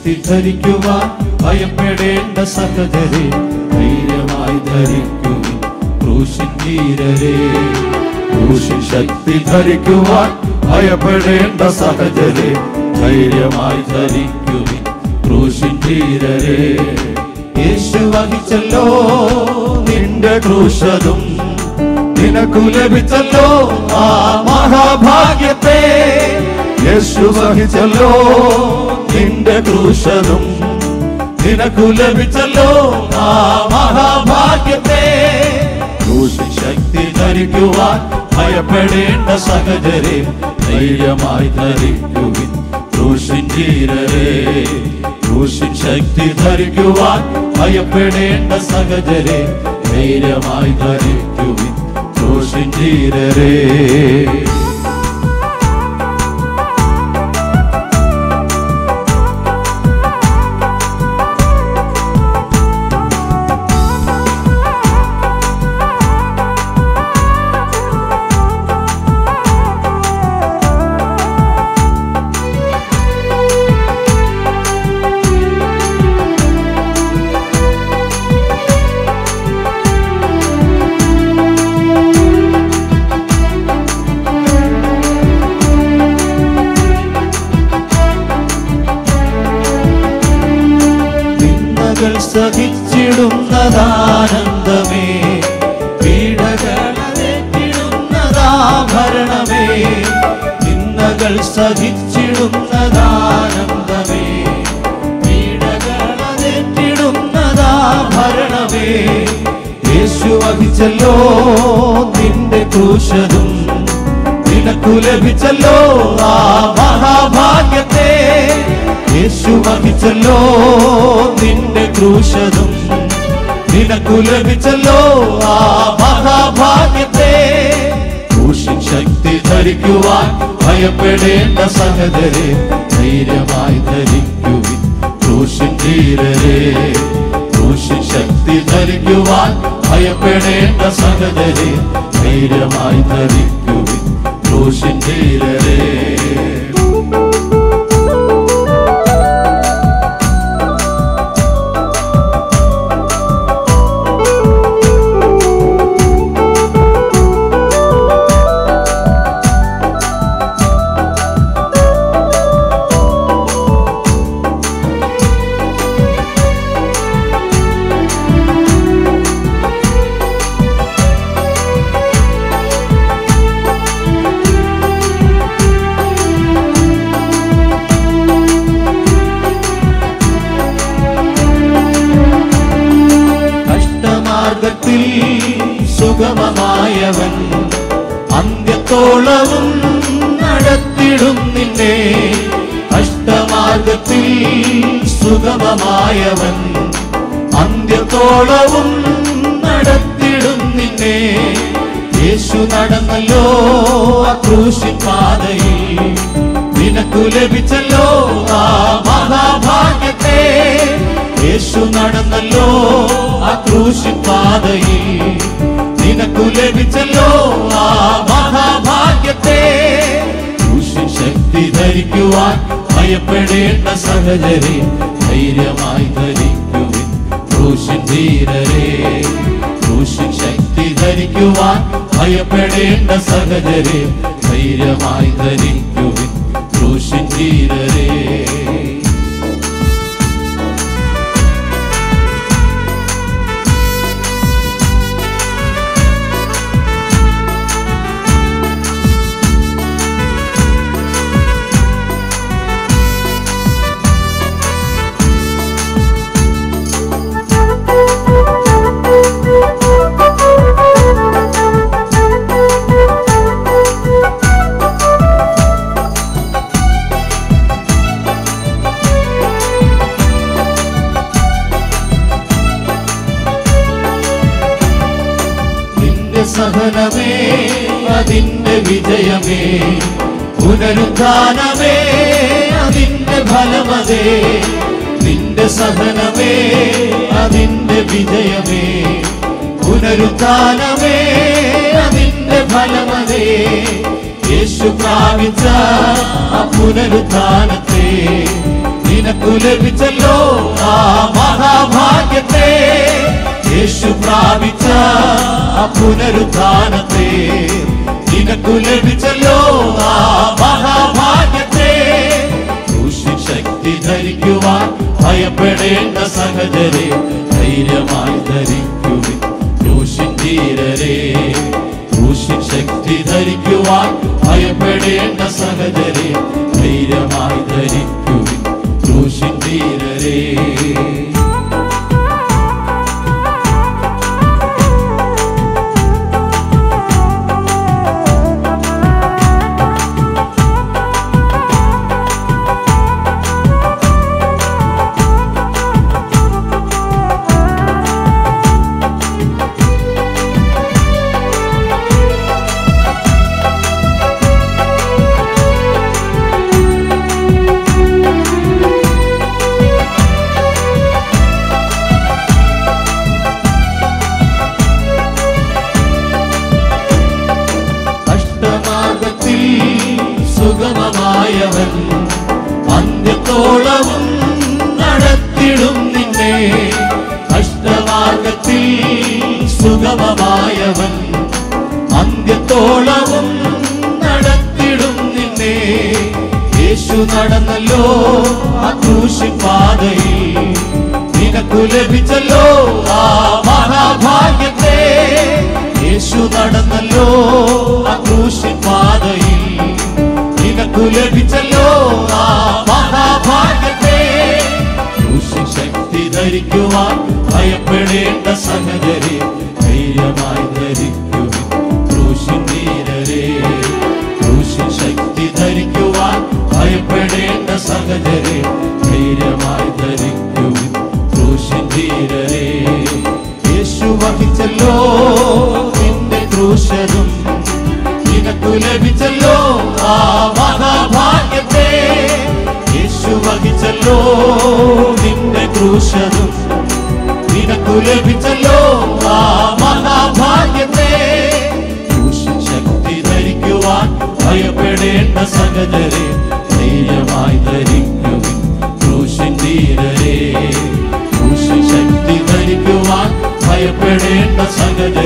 ശക്തി ധരിക്കുവാൻ ഭയപ്പെടേണ്ട സഹജരെ ധൈര്യമായി ധരിക്കുവിൻ ക്രൂശിൻ ധീരരെ ക്രൂശിൻ ശക്തി ധരിക്കുവാൻ ഭയപ്പെടേണ്ട സഹജരെ ധൈര്യമായി ധരിക്കുവിൻ ക്രൂശിൻ ധീരരെ യേശു വഹിച്ചല്ലോ നിന്റെ ക്രൂശതും നിനക്കു ലഭിച്ചല്ലോ ആ മഹാഭാഗ്യത്തെ യേശു വഹിച്ചല്ലോ നിന്റെ ക്രൂശതും നിനക്കു ലഭിച്ചല്ലോ ആ മഹാഭാഗ്യത്തെ ക്രൂശിൻ ശക്തി ധരിക്കുവാൻ ഭയപ്പെടേണ്ട സഹജരെ ധൈര്യമായി ധരിക്കുവിൻ ക്രൂശിൻ ധീരരെ ക്രൂശിൻ ശക്തി ധരിക്കുവാൻ ഭയപ്പെടേണ്ട സഹജരെ ധൈര്യമായി ധരിക്കുവിൻ ക്രൂശിൻ ധീരരെ നിന്ദകൾ സഹിച്ചിടുന്നതാനന്ദമേ പീഡകളേറ്റിടുന്നതാഭരണമേ നിന്ദകൾ സഹിച്ചിടുന്നതാനന്ദമേ പീഡകളേറ്റിടുന്നതാഭരണമേ യേശു വഹിച്ചല്ലോ നിന്റെ ക്രൂശതും നിനക്കു ലഭിച്ചല്ലോ ആ മഹാഭാഗ്യത്തെ യേശു വഹിച്ചല്ലോ നിന്റെ ക്രൂശതും നിനക്കു ലഭിച്ചല്ലോ ആ മഹാഭാഗ്യത്തെ ക്രൂശിൻ ശക്തി ധരിക്കുവാൻ ഭയപ്പെടേണ്ട സഹജരെ ധൈര്യമായി ധരിക്കുവിൻ ക്രൂശിൻ ധീരരെ ക്രൂശിൻ ശക്തി ധരിക്കുവാൻ ഭയപ്പെടേണ്ട സഹജരെ ധൈര്യമായി ധരിക്കുവിൻ ക്രൂശിൻ ധീരരെ കഷ്ടമാർഗത്തിൽ സുഗമമായവൻ അന്ത്യത്തോളവും നടത്തിടും നിന്നെ കഷ്ടമാർഗത്തിൽ സുഗമമായവൻ അന്ത്യത്തോളവും നടത്തിടും നിന്നെ യേശു നടന്നല്ലോ ആ ക്രൂശിൻ പാതയിൽ നിനക്കു ലഭിച്ചല്ലോ ആ മഹാഭാഗ്യത്തെ യേശു നടന്നല്ലോ ആ ക്രൂശിൻ പാതയിൽ നിനക്കു ലഭിച്ചല്ലോ ആ മഹാഭാഗ്യത്തെ ക്രൂശിൻ ശക്തി ധരിക്കുവാൻ ഭയപ്പെടേണ്ട സഹജരെ ധൈര്യമായി ധരിക്കുവിൻ ക്രൂശിൻ ധീരരെ ക്രൂശിൻ ശക്തി ധരിക്കുവാൻ ഭയപ്പെടേണ്ട സഹജരെ ധൈര്യമായി ധരിക്കുവിൻ ക്രൂശിൻ ധീരരെ നിന്റെ സഹനമേ അതിന്റെ വിജയമേ പുനരുദ്ധാനമേ അതിന്റെ ഫലമതേ നിന്റെ സഹനമേ അതിന്റെ വിജയമേ പുനരുദ്ധാനമേ അതിന്റെ ഫലമതേ യേശു പ്രാപിച്ച ആ പുനരുദ്ധാനത്തെ നിനക്കു ലഭിച്ചല്ലോ ആ മഹാഭാഗ്യത്തെ യേശു പ്രാപിച്ച ആ പുനരുത്ഥാനത്തെ നിനക്കു ലഭിച്ചല്ലോ ആ മഹാഭാഗ്യത്തെ ക്രൂശിൻ ശക്തി ധരിക്കുവാൻ ഭയപ്പെടേണ്ട സഹജരെ ധൈര്യമായി ധരിക്കുവിൻ ക്രൂശിൻ ധീരരെ ക്രൂശിൻ ശക്തി ധരിക്കുവാൻ ഭയപ്പെടേണ്ട സഹജരെ ധൈര്യമായി ധരിക്കുവിൻ ക്രൂശിൻ ധീരരെ അഷ്ടമാർഗത്തിൽ സുഗമമായവൻ അന്ത്യത്തോളവും നടത്തിടും നിന്നെ അഷ്ടമാർഗത്തിൽ സുഗമമായവൻ അന്ത്യത്തോളവും നടത്തിടും നിന്നെ യേശു നടന്നല്ലോ ആ ക്രൂശിൻ പാതയിൽ നിനക്കു ലഭിച്ചല്ലോ ആ മഹാഭാഗ്യത്തെ യേശു നടന്നല്ലോ ആ ക്രൂശിൻ പാതയിൽ നിനക്കു ലഭിച്ചല്ലോ ആ മഹാഭാഗ്യത്തെ ക്രൂശിൻ ശക്തി ധരിക്കുവാൻ ഭയപ്പെടേണ്ട സഹജരെ ധൈര്യമായി ധരിക്കുവിൻ ക്രൂശിൻ ധീരരെ ക്രൂശിൻ ശക്തി ധരിക്കുവാൻ ഭയപ്പെടേണ്ട സഹജരെ ധൈര്യമായി ധരിക്കുവിൻ ക്രൂശിൻ ധീരരെ യേശു വഹിച്ചല്ലോ നിന്റെ ക്രൂശനും നിനക്കു ലഭിച്ചല്ലോ ആ മഹാഭാഗ്യത്തെ യേശു വഹിച്ചല്ലോ നിന്റെ ക്രൂശനും നിനക്കു ലഭിച്ചല്ലോ ആ മഹാഭാഗ്യത്തെ ക്രൂശിൻ ശക്തി ധരിക്കുവാൻ ഭയപ്പെടേണ്ട സഹജരെ ധൈര്യമായി ധരിക്കുവിൻ ക്രൂശിൻ ധീരരെ ക്രൂശിൻ ശക്തി ധരിക്കുവാൻ ഭയപ്പെടേണ്ട സഹജരെ